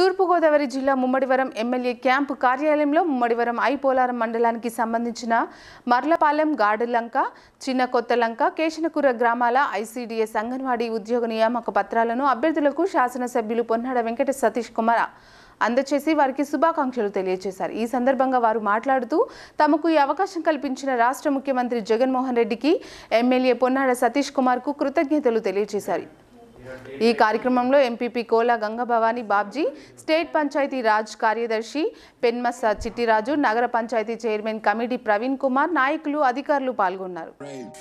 తూర్పుగోదావరి జిల్లా Mummidivaram MLA camp కార్యాలయంలో Mummidivaram I పోలారం మండలానికి సంబంధించిన మర్లపాలెం గాడులంక చిన్న కొత్తలంక కేశనకూర గ్రామాల ఐసీడీఎస్ అంగన్వాడీ ఉద్యోగ నియామక పత్రాలను అభ్యర్థులకు శాసనసభ్యులు పొన్నాడ వెంకట సతీష్ కుమార్ అందచేసి వారికి శుభాకాంక్షలు తెలియజేశారు ఈ సందర్భంగా వారు మాట్లాడుతూ తమకు ఈ అవకాశం కల్పించిన రాష్ట్ర ముఖ్యమంత్రి జగన్మోహన్ రెడ్డికి ఎమ్మెల్యే పొన్నాడ సతీష్ కుమార్కు కృతజ్ఞతలు తెలియజేశారు ఈ కార్యక్రమంలో ఎంపీపీ కోలా గంగభవాని బాబ్జీ స్టేట్ పంచాయతీ రాజ్ కార్యదర్శి పెన్మస చిట్టిరాజు నగర పంచాయతీ చైర్మన్ కమిటీ ప్రవీణ్ కుమార్ నాయకులు అధికారులు పాల్గొన్నారు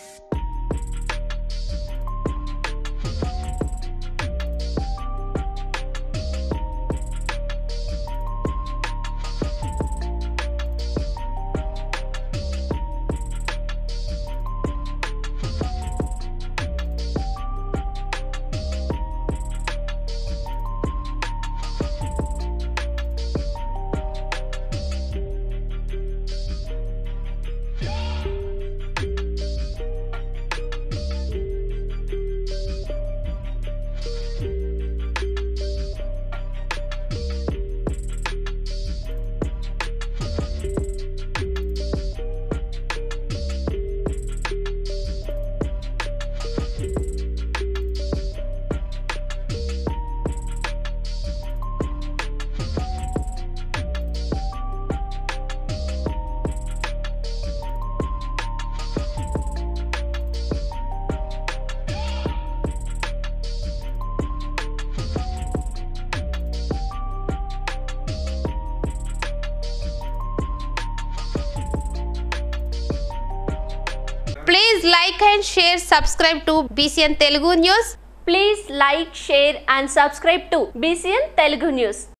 Please like and share, subscribe to BCN Telugu News. Please like, share and subscribe to BCN Telugu News.